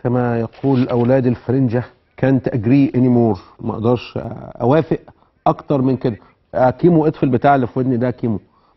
كما يقول اولاد الفرنجه كانت اجري اني مور ما اقدرش اوافق اكتر من كده آه، كيمو اطفي البتاع اللي في ودني ده كيمو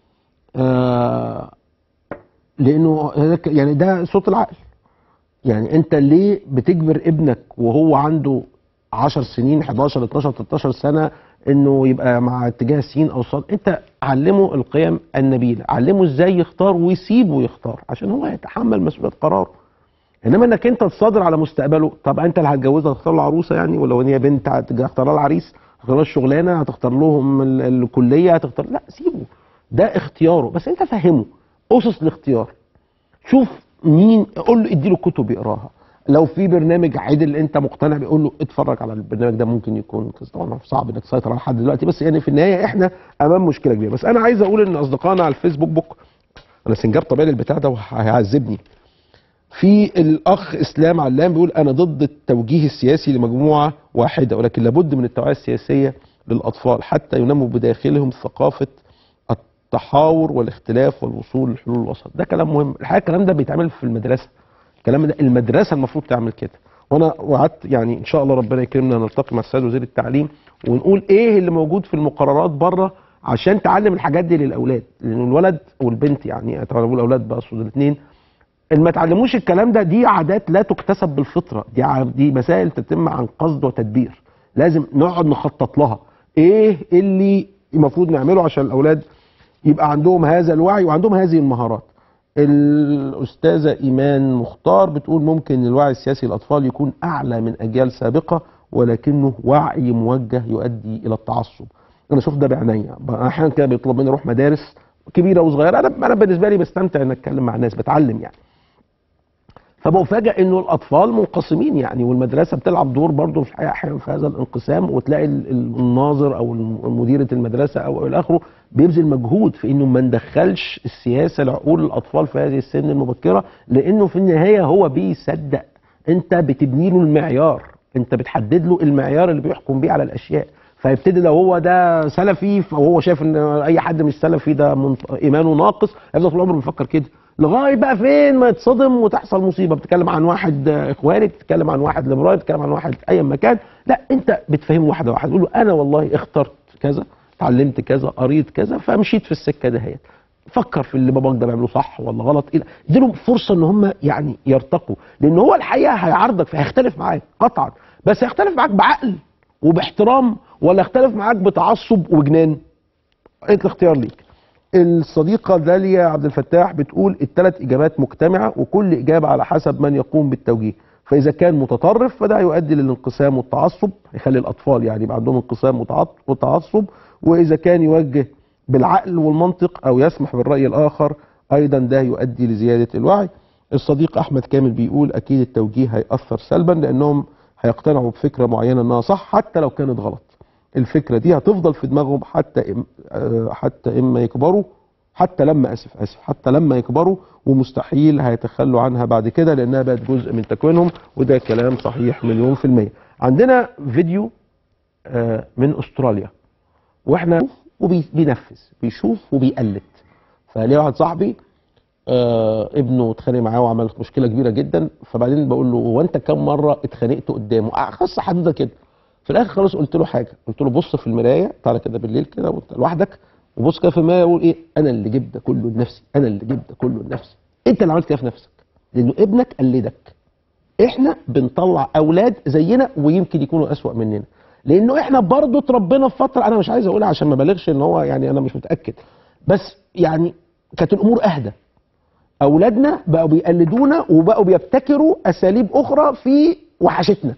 آه لانه هذا ك- يعني ده صوت العقل يعني انت ليه بتجبر ابنك وهو عنده 10 سنين 11 12 13 سنه انه يبقى مع اتجاه سين او صاد انت علمه القيم النبيله علمه ازاي يختار ويسيبه يختار عشان هو يتحمل مسؤوليه قراره انما انك انت تصادر على مستقبله طب انت اللي هتجوزها هتختار له عروسه يعني ولو ان هي بنت هتختار لها العريس هتختار لها الشغلانه هتختار لهم ال- الكليه هتختار لا سيبه ده اختياره بس انت فهمه اسس الاختيار شوف مين قول له اديله كتب يقراها لو في برنامج عدل انت مقتنع بيه قول له اتفرج على البرنامج ده ممكن يكون طبعا صعب انك تسيطر على حد دلوقتي بس يعني في النهايه احنا امام مشكله كبيره بس انا عايز اقول ان اصدقائنا على الفيسبوك بوك انا سنجاب طبيعي للبتاع ده وهيعذبني في الاخ اسلام علام بيقول انا ضد التوجيه السياسي لمجموعه واحده ولكن لابد من التوعيه السياسيه للاطفال حتى ينموا بداخلهم ثقافه التحاور والاختلاف والوصول لحلول الوسط ده كلام مهم الحقيقه الكلام ده بيتعمل في المدرسه الكلام ده المدرسه المفروض تعمل كده وانا وعدت يعني ان شاء الله ربنا يكرمنا نلتقي مع السيد وزير التعليم ونقول ايه اللي موجود في المقررات بره عشان تعلم الحاجات دي للاولاد لان الولد والبنت يعني طبعا بقول اولاد بقصد الاثنين اللي ما تعلموش الكلام ده دي عادات لا تكتسب بالفطره دي ع- دي مسائل تتم عن قصد وتدبير لازم نقعد نخطط لها ايه اللي المفروض نعمله عشان الاولاد يبقى عندهم هذا الوعي وعندهم هذه المهارات الاستاذه ايمان مختار بتقول ممكن الوعي السياسي للاطفال يكون اعلى من اجيال سابقه ولكنه وعي موجه يؤدي الى التعصب انا شوف ده بعينيا احيانا كده بيطلب مني اروح مدارس كبيره وصغيره انا انا بالنسبه لي بستمتع ان اتكلم مع ناس بتعلم يعني فبفاجئ انه الاطفال منقسمين يعني والمدرسه بتلعب دور برضه في الحقيقه احيانا في هذا الانقسام وتلاقي ال- ال- الناظر او الم- مديره المدرسه او الى اخره بيبذل مجهود في انه ما ندخلش السياسه لعقول الاطفال في هذه السن المبكره لانه في النهايه هو بيصدق انت بتبني له المعيار انت بتحدد له المعيار اللي بيحكم بيه على الاشياء فيبتدي لو هو ده سلفي وهو شايف ان اي حد مش سلفي ده منط- ايمانه ناقص هيفضل طول عمره بيفكر كده لغايه بقى فين ما يتصدم وتحصل مصيبه بتتكلم عن واحد آه، اخواني بتتكلم عن واحد ليبرالي بتتكلم عن واحد اي مكان لا انت بتفهمه واحده واحده تقول له انا والله اخترت كذا اتعلمت كذا قريت كذا فمشيت في السكه دهيت فكر في اللي باباك ده بيعمله صح ولا غلط إيه اديلهم فرصه ان هم يعني يرتقوا لان هو الحقيقه هيعارضك فهيختلف معاك قطعا بس هيختلف معاك بعقل وباحترام ولا يختلف معاك بتعصب وجنان انت الاختيار ليك الصديقه داليا عبد الفتاح بتقول الثلاث اجابات مجتمعه وكل اجابه على حسب من يقوم بالتوجيه فاذا كان متطرف فده يؤدي للانقسام والتعصب يخلي الاطفال يعني يبقى عندهم انقسام وتعط- وتعصب واذا كان يوجه بالعقل والمنطق او يسمح بالراي الاخر ايضا ده يؤدي لزياده الوعي الصديق احمد كامل بيقول اكيد التوجيه هيأثر سلبا لانهم هيقتنعوا بفكره معينه انها صح حتى لو كانت غلط الفكره دي هتفضل في دماغهم حتى إم آه، حتى اما يكبروا حتى لما اسف اسف حتى لما يكبروا ومستحيل هيتخلوا عنها بعد كده لانها بقت جزء من تكوينهم وده كلام صحيح مليون في المية عندنا فيديو آه، من استراليا واحنا وبينفذ بيشوف وبيقلد فليه واحد صاحبي آه ابنه اتخانق معاه وعمل مشكله كبيره جدا فبعدين بقول له هو انت كم مره اتخانقت قدامه آه، قصه حدوده كده في الاخر خلاص قلت له حاجه قلت له بص في المرايه تعالى كده بالليل كده وانت لوحدك وبص كده في المرايه وقول ايه انا اللي جبت ده كله لنفسي انا اللي جبت ده كله لنفسي انت اللي عملت كده في نفسك لانه ابنك قلدك احنا بنطلع اولاد زينا ويمكن يكونوا اسوأ مننا لانه احنا برضو اتربينا في فتره انا مش عايز اقولها عشان ما بالغش ان هو يعني انا مش متاكد بس يعني كانت الامور اهدى اولادنا بقوا بيقلدونا وبقوا بيبتكروا اساليب اخرى في وحشتنا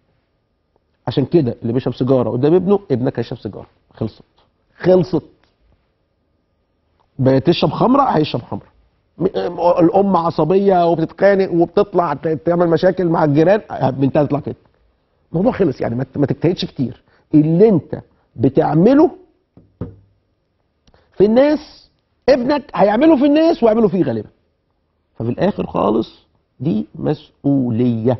عشان كده اللي بيشرب سيجاره قدام ابنه ابنك هيشرب سيجاره خلصت خلصت بتشرب خمره هيشرب خمره م- الام عصبيه وبتتخانق وبتطلع ت- تعمل مشاكل مع الجيران بنتها تطلع كده الموضوع خلص يعني ما ت- ما تجتهدش كتير اللي انت بتعمله في الناس ابنك هيعمله في الناس ويعمله فيه غالبا ففي الاخر خالص دي مسؤوليه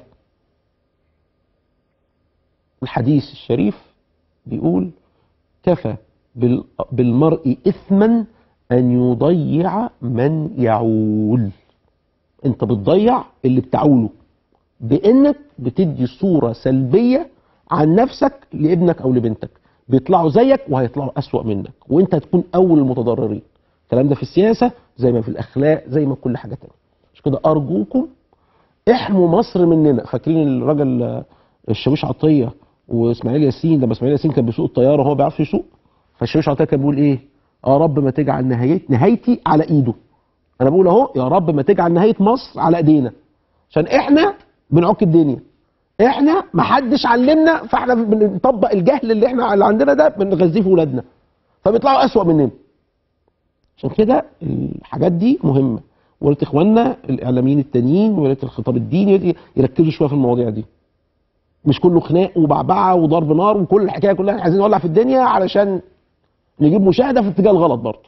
الحديث الشريف بيقول كفى بال- بالمرء اثما ان يضيع من يعول انت بتضيع اللي بتعوله بانك بتدي صوره سلبيه عن نفسك لابنك او لبنتك بيطلعوا زيك وهيطلعوا اسوأ منك وانت هتكون اول المتضررين الكلام ده في السياسه زي ما في الاخلاق زي ما في كل حاجه تانية مش كده ارجوكم احموا مصر مننا فاكرين الراجل آه، الشاويش عطيه واسماعيل ياسين لما اسماعيل ياسين كان بيسوق الطياره وهو بيعرف يسوق فالشاويش عطيه كان بيقول ايه يا رب ما تجعل نهايت نهايتي على ايده انا بقول اهو يا رب ما تجعل نهايه مصر على ايدينا عشان احنا بنعك الدنيا احنا ما حدش علمنا فاحنا بنطبق الجهل اللي احنا اللي عندنا ده بنغذيه في ولادنا فبيطلعوا اسوأ مننا عشان كده الحاجات دي مهمه وريت اخواننا الاعلاميين التانيين وريت الخطاب الديني يركزوا شويه في المواضيع دي مش كله خناق وبعبعه وضرب نار وكل الحكايه كلها احنا عايزين نولع في الدنيا علشان نجيب مشاهده في الاتجاه الغلط برضه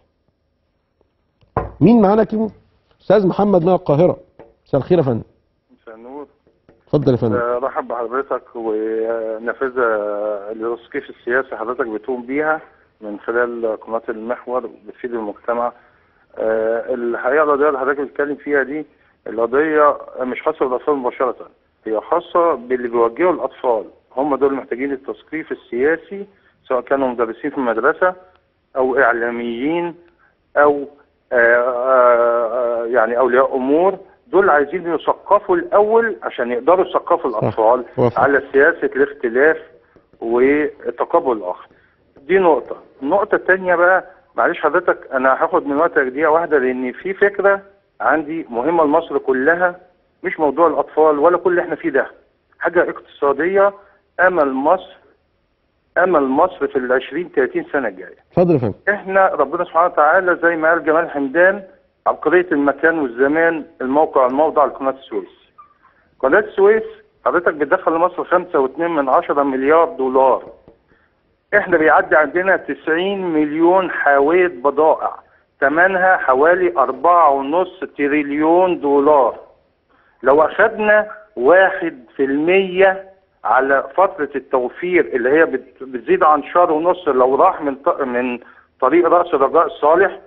مين معانا كيمو استاذ محمد من القاهره مساء الخير يا فندم مساء النور اتفضل يا فندم آه، رحب بحضرتك ونافذة لتثقيف السياسة حضرتك بتقوم بيها من خلال قناة المحور بتفيد المجتمع آه، الحقيقة القضية اللي حضرتك بتتكلم فيها دي القضية مش خاصة بالأطفال مباشرة هي خاصة باللي بيوجهوا الأطفال هم دول محتاجين التثقيف السياسي سواء كانوا مدرسين في المدرسة أو إعلاميين أو آه، آه، آه، يعني أولياء أمور دول عايزين يثقفوا الأول عشان يقدروا يثقفوا الأطفال وافق. على سياسة الاختلاف وتقبل الآخر دي نقطة النقطة التانية بقى معلش حضرتك أنا هاخد من وقتك دقيقة واحدة لأن في فكرة عندي مهمة لمصر كلها مش موضوع الأطفال ولا كل اللي احنا فيه ده حاجة اقتصادية أمل مصر أمل مصر في العشرين 30 سنة الجاية اتفضل يا فندم احنا ربنا سبحانه وتعالى زي ما قال جمال حمدان عبقرية المكان والزمان الموقع الموضع لقناة السويس قناة السويس حضرتك بتدخل لمصر خمسة واتنين من عشرة مليار دولار احنا بيعدي عندنا تسعين مليون حاوية بضائع ثمنها حوالي أربعة ونص تريليون دولار لو أخدنا واحد في المية على فترة التوفير اللي هي بت- بتزيد عن شهر ونص لو راح من ط- من طريق رأس الرجاء الصالح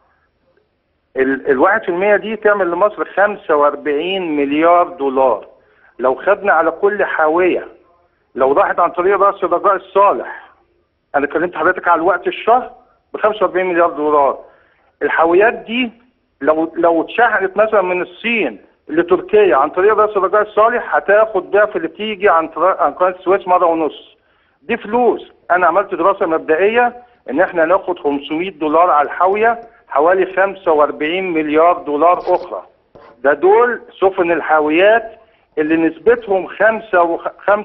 ال- الواحد في المية دي تعمل لمصر خمسة وأربعين مليار دولار لو خدنا على كل حاوية لو راحت عن طريق رأس الرجاء الصالح أنا كلمت حضرتك على الوقت الشهر ب 45 مليار دولار الحاويات دي لو لو اتشحنت مثلا من الصين لتركيا عن طريق راس الرجاء الصالح هتاخد ضعف اللي بتيجي عن طريق عن قناه السويس مره ونص دي فلوس انا عملت دراسه مبدئيه ان احنا ناخد 500 دولار على الحاويه حوالي 45 مليار دولار اخرى ده دول سفن الحاويات اللي نسبتهم 5 و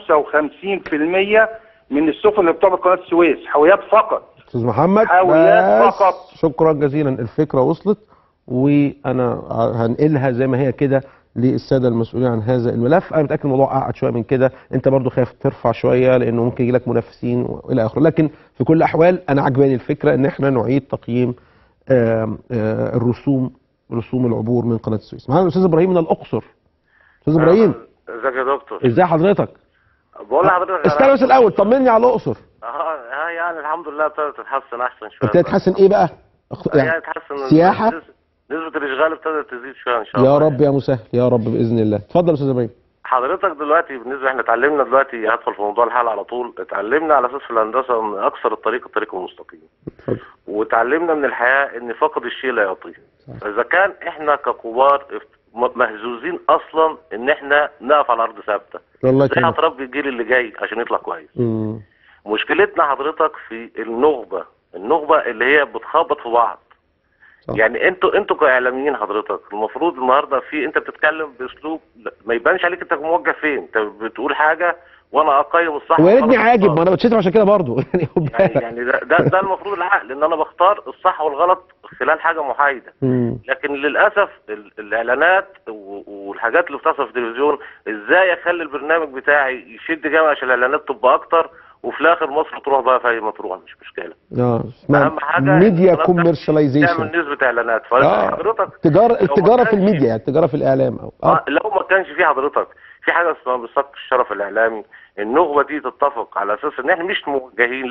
55% من السفن اللي بتعبر قناه السويس حاويات فقط استاذ محمد حاويات بس فقط. شكرا جزيلا الفكره وصلت وانا هنقلها زي ما هي كده للساده المسؤولين عن هذا الملف انا متاكد الموضوع قعد شويه من كده انت برضو خايف ترفع شويه لانه ممكن يجي لك منافسين والى اخره لكن في كل الاحوال انا عجباني الفكره ان احنا نعيد تقييم آم، آه، الرسوم رسوم العبور من قناه السويس معانا الاستاذ ابراهيم من الاقصر استاذ ابراهيم ازيك يا دكتور ازاي حضرتك بقول لحضرتك استنى بس الاول طمني على الاقصر اه اه يعني الحمد لله ابتدت تتحسن احسن شويه ابتدت تحسن ايه بقى أخ- يعني تتحسن سياحة؟ نسبة- نسبة الاشغال ابتدت تزيد شويه ان شاء الله يا رب يا مسهل يا رب باذن الله اتفضل يا استاذ ابراهيم حضرتك دلوقتي بالنسبه احنا اتعلمنا دلوقتي هدخل في موضوع الحل على طول اتعلمنا على اساس في الهندسه ان اكثر الطريق الطريق المستقيم اتفضل وتعلمنا من الحياه ان فقد الشيء لا يعطيه فاذا كان احنا ككبار م- مهزوزين اصلا ان احنا نقف على ارض ثابته الله ازاي يكرمك هتربي الجيل اللي جاي عشان يطلع كويس مم. مشكلتنا حضرتك في النخبة النخبة اللي هي بتخبط في بعض صح. يعني انتوا انتوا كاعلاميين حضرتك المفروض النهارده في انت بتتكلم باسلوب ما يبانش عليك انت موجه فين انت بتقول حاجه وانا اقيم الصح ويا ريتني والغلط عاجب ما انا بتشتم عشان كده برضه يعني خد يعني بالك يعني ده, ده ده المفروض العقل ان انا بختار الصح والغلط خلال حاجه محايده مم. لكن للاسف ال- الاعلانات و- والحاجات اللي بتحصل في التلفزيون ازاي اخلي البرنامج بتاعي يشد جامد عشان الاعلانات تبقى اكتر وفي الاخر مصر تروح بقى في اي ما تروح مش مشكله اه اسمها اهم حاجه ميديا إن حضرتك كوميرشاليزيشن تعمل نسبه اعلانات اه فحضرتك التجاره لو ما التجاره في كانش- الميديا يعني التجاره في الاعلام او آه اه لو ما كانش في حضرتك في حاجه اسمها بسط الشرف الاعلامي النخبه دي تتفق على اساس ان احنا مش موجهين لا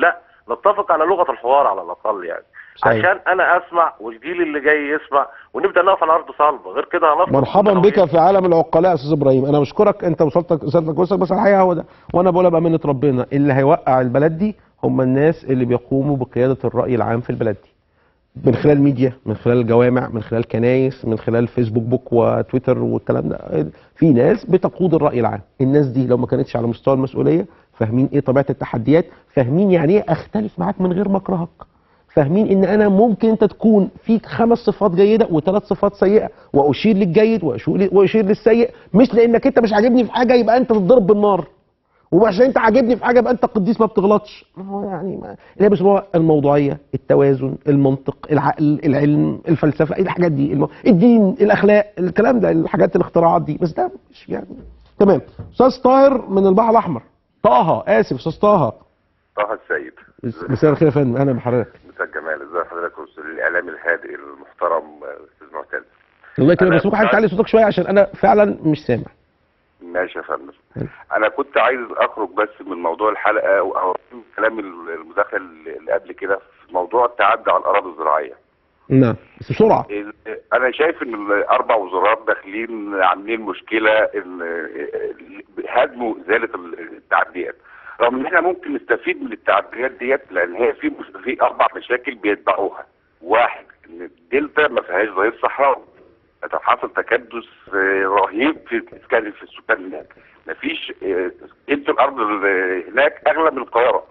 نتفق على لغه الحوار على الاقل يعني صحيح. عشان انا اسمع والجيل اللي جاي يسمع ونبدا نقف على ارض صلبه غير كده هنفضل مرحبا كلنا بك وإيه؟ في عالم العقلاء يا استاذ ابراهيم انا بشكرك انت وصلتك رسالتك كويسه بس الحقيقه هو ده وانا بقولها بامانه ربنا اللي هيوقع البلد دي هم الناس اللي بيقوموا بقياده الراي العام في البلد دي من خلال ميديا من خلال الجوامع من خلال كنايس من خلال فيسبوك بوك وتويتر والكلام ده في ناس بتقود الراي العام الناس دي لو ما كانتش على مستوى المسؤوليه فاهمين ايه طبيعه التحديات فاهمين يعني ايه اختلف معاك من غير ما اكرهك فاهمين ان انا ممكن انت تكون فيك خمس صفات جيده وثلاث صفات سيئه واشير للجيد وأشو- واشير للسيء مش لانك انت مش عاجبني في حاجه يبقى انت تتضرب بالنار وعشان انت عاجبني في حاجه يبقى انت قديس ما بتغلطش ما هو يعني ما اللي هي بيسموها الموضوعيه التوازن المنطق العقل العلم الفلسفه ايه الحاجات دي الم... الدين الاخلاق الكلام ده الحاجات الاختراعات دي بس ده مش يعني تمام استاذ طاهر من البحر الاحمر طه اسف استاذ طه طه السيد مساء الخير يا فندم اهلا بحضرتك مساء الجمال ازي حضرتك يا استاذ الاعلامي الهادئ المحترم آه، استاذ معتز الله يكرمك أنا بس ممكن حضرتك كنت تعلي صوتك شويه عشان انا فعلا مش سامع ماشي يا فندم حلو. انا كنت عايز اخرج بس من موضوع الحلقه او أو كلام المداخله اللي قبل كده في موضوع التعدي على الاراضي الزراعيه نعم بس بسرعه ال- انا شايف ان الاربع وزارات داخلين عاملين مشكله ان هدموا ازاله التعديات رغم ان احنا ممكن نستفيد من التعديات ديت لان هي في مش- في اربع مشاكل بيتبعوها واحد ان الدلتا ما فيهاش ظهير صحراوي حصل تكدس آه، رهيب في الاسكان في السكان هناك مفيش آه، قيمه الارض ال- هناك اغلى من القاهره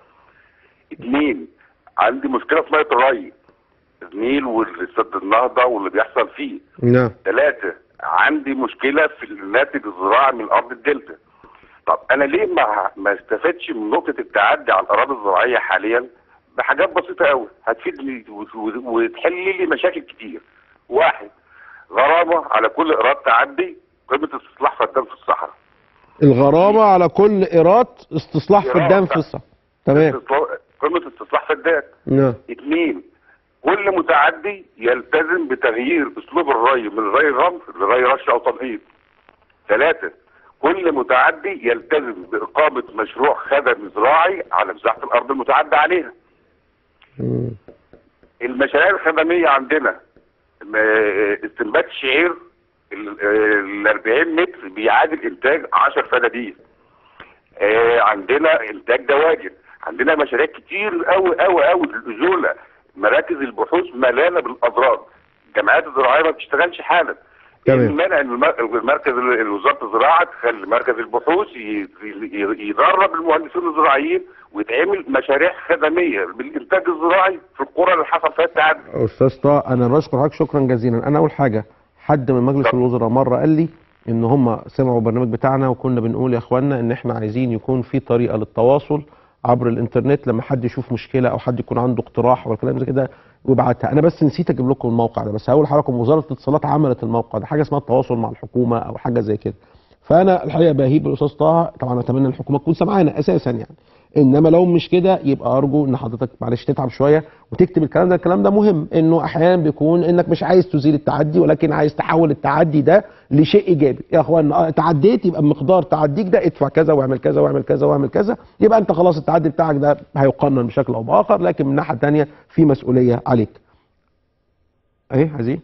اثنين عندي مشكله في ميه الري النيل والسد النهضه واللي بيحصل فيه نعم ثلاثة عندي مشكلة في الناتج الزراعي من أرض الدلتا طب أنا ليه ما ما استفدش من نقطة التعدي على الأراضي الزراعية حاليا بحاجات بسيطة قوي هتفيدني و- و- وتحل لي مشاكل كتير واحد غرامة على كل إيراد تعدي قيمة استصلاح فدان في الصحراء الغرامه على كل ايراد استصلاح في الدم في الصحراء تمام استصلاح- قيمة استصلاح فدان نعم اثنين كل متعدي يلتزم بتغيير اسلوب الري من ري غمر لري رش او تنقيط. ثلاثة كل متعدي يلتزم بإقامة مشروع خدمي زراعي على مساحة الأرض المتعدى عليها. مم. المشاريع الخدمية عندنا م- استنبات الشعير ال ال 40 متر بيعادل إنتاج 10 فدادين. آه، عندنا إنتاج دواجن. عندنا مشاريع كتير قوي قوي قوي في الأجولة مراكز البحوث ملانة بالأضرار. الجمعيات الزراعية ما بتشتغلش حالا. تمام. المنع ان الم- المركز ال- وزاره الزراعه تخلي مركز البحوث ي- ي- يدرب المهندسين الزراعيين ويتعمل مشاريع خدميه بالانتاج الزراعي في القرى اللي حصل فيها التعدي. استاذ طه انا بشكر حضرتك شكرا جزيلا انا اول حاجه حد من مجلس طب. الوزراء مره قال لي ان هم سمعوا البرنامج بتاعنا وكنا بنقول يا اخوانا ان احنا عايزين يكون في طريقه للتواصل عبر الانترنت لما حد يشوف مشكله او حد يكون عنده اقتراح ولا كلام زي كده ويبعتها انا بس نسيت اجيب لكم الموقع ده بس هقول لحضراتكم وزاره الاتصالات عملت الموقع ده حاجه اسمها التواصل مع الحكومه او حاجه زي كده فانا الحقيقه بهيب الاستاذ طه طبعا اتمنى الحكومه تكون سامعانا اساسا يعني انما لو مش كده يبقى ارجو ان حضرتك معلش تتعب شويه وتكتب الكلام ده الكلام ده مهم انه احيانا بيكون انك مش عايز تزيل التعدي ولكن عايز تحول التعدي ده لشيء ايجابي يا اخوان آه، تعديت يبقى مقدار تعديك ده ادفع كذا واعمل كذا واعمل كذا واعمل كذا يبقى انت خلاص التعدي بتاعك ده هيقنن بشكل او باخر لكن من الناحيه الثانيه في مسؤوليه عليك ايه عايزين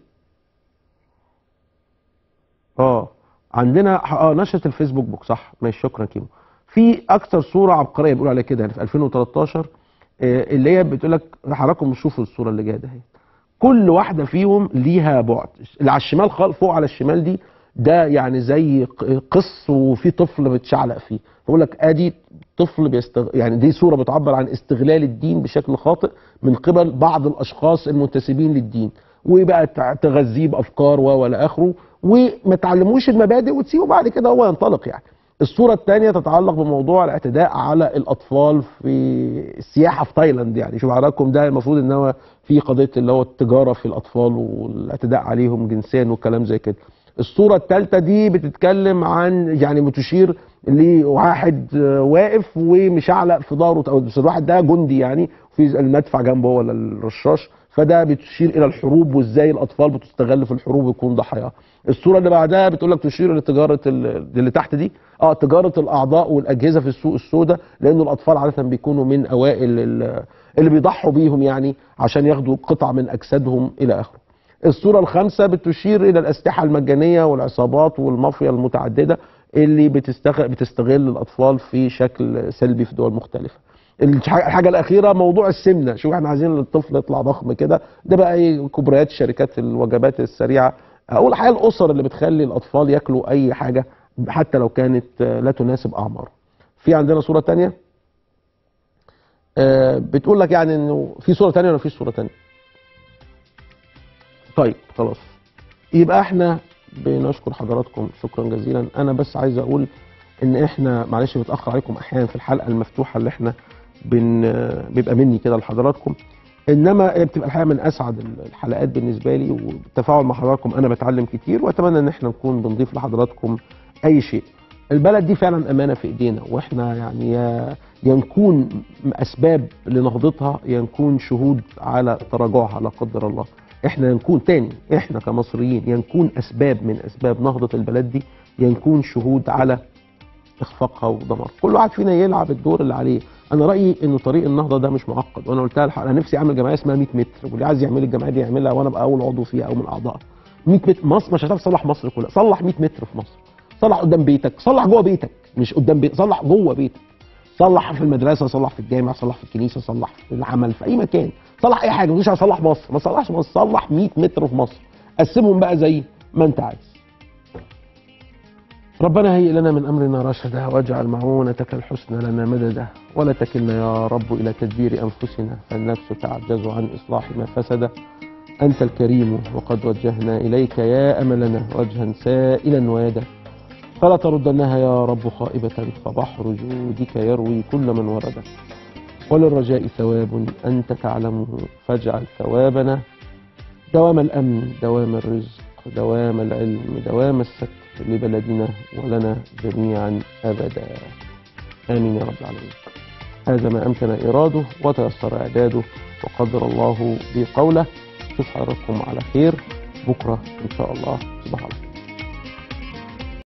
اه عندنا اه نشره الفيسبوك بوك صح ماشي شكرا كيمو في اكثر صوره عبقريه بيقولوا عليها كده يعني في 2013 آه، اللي هي بتقول لك حضراتكم شوفوا الصوره اللي جايه ده اهي كل واحده فيهم ليها بعد اللي على الشمال خالص فوق على الشمال دي ده يعني زي ق- قص وفي طفل متشعلق فيه بقول لك ادي طفل بيستغ... يعني دي صوره بتعبر عن استغلال الدين بشكل خاطئ من قبل بعض الاشخاص المنتسبين للدين وبقى تع- تغذيه بافكار و ولا اخره وما تعلموش المبادئ وتسيبه بعد كده هو ينطلق يعني الصورة الثانية تتعلق بموضوع الاعتداء على الأطفال في السياحة في تايلاند يعني شوف حضراتكم ده المفروض إن هو في قضية اللي هو التجارة في الأطفال والاعتداء عليهم جنسيا وكلام زي كده الصورة الثالثة دي بتتكلم عن يعني بتشير لواحد آه، واقف ومشعلق في ظهره أو بس الواحد ده جندي يعني في المدفع جنبه ولا الرشاش فده بتشير الى الحروب وازاي الاطفال بتستغل في الحروب ويكون ضحاياها. الصوره اللي بعدها بتقول لك تشير لتجاره ال- اللي تحت دي اه تجاره الاعضاء والاجهزه في السوق السوداء لان الاطفال عاده بيكونوا من اوائل ال- اللي بيضحوا بيهم يعني عشان ياخدوا قطع من اجسادهم الى اخره الصوره الخامسه بتشير الى الاسلحه المجانيه والعصابات والمافيا المتعدده اللي بتستغل بتستغل الاطفال في شكل سلبي في دول مختلفه الح- الحاجه الاخيره موضوع السمنه شوف احنا عايزين الطفل يطلع ضخم كده ده بقى ايه كبريات شركات الوجبات السريعه او الحقيقه الاسر اللي بتخلي الاطفال ياكلوا اي حاجه حتى لو كانت آه، لا تناسب اعمارهم في عندنا صوره تانية آه، بتقول لك يعني انه في صوره تانية ولا مفيش صوره تانية طيب خلاص يبقى احنا بنشكر حضراتكم شكرا جزيلا انا بس عايز اقول ان احنا معلش بتاخر عليكم احيانا في الحلقه المفتوحه اللي احنا بن بيبقى مني كده لحضراتكم انما هي بتبقى الحقيقه من اسعد الحلقات بالنسبه لي والتفاعل مع حضراتكم انا بتعلم كتير واتمنى ان احنا نكون بنضيف لحضراتكم اي شيء البلد دي فعلا امانه في ايدينا واحنا يعني يا يا نكون اسباب لنهضتها يا نكون شهود على تراجعها لا قدر الله احنا نكون تاني احنا كمصريين يا نكون اسباب من اسباب نهضه البلد دي يا نكون شهود على اخفاقها ودمار كل واحد فينا يلعب الدور اللي عليه انا رايي انه طريق النهضه ده مش معقد وانا قلتها الحق انا نفسي اعمل جمعيه اسمها 100 متر واللي عايز يعمل الجمعيه دي يعملها وانا ابقى اول عضو فيها او من اعضائها 100 متر مصر مش هتعرف تصلح مصر كلها صلح 100 متر في مصر صلح قدام بيتك صلح جوه بيتك مش قدام بيتك صلح جوه بيتك صلح في المدرسه صلح في الجامع صلح في الكنيسه صلح في العمل في اي مكان صلح اي حاجه مش هصلح مصر ما صلحش مصر صلح 100 متر في مصر قسمهم بقى زي ما انت عايز ربنا هيئ لنا من امرنا رشدا واجعل معونتك الحسنى لنا مددا ولا تكلنا يا رب الى تدبير انفسنا فالنفس تعجز عن اصلاح ما فسد انت الكريم وقد وجهنا اليك يا املنا وجها سائلا ويدا فلا تردنها يا رب خائبة فبحر جودك يروي كل من ورد وللرجاء ثواب أنت تعلمه فاجعل ثوابنا دوام الأمن دوام الرزق دوام العلم دوام الستر لبلدنا ولنا جميعا أبدا آمين يا رب العالمين هذا ما أمكن إراده وتيسر إعداده وقدر الله بقوله تصبح حضراتكم على خير بكرة إن شاء الله تصبح على خير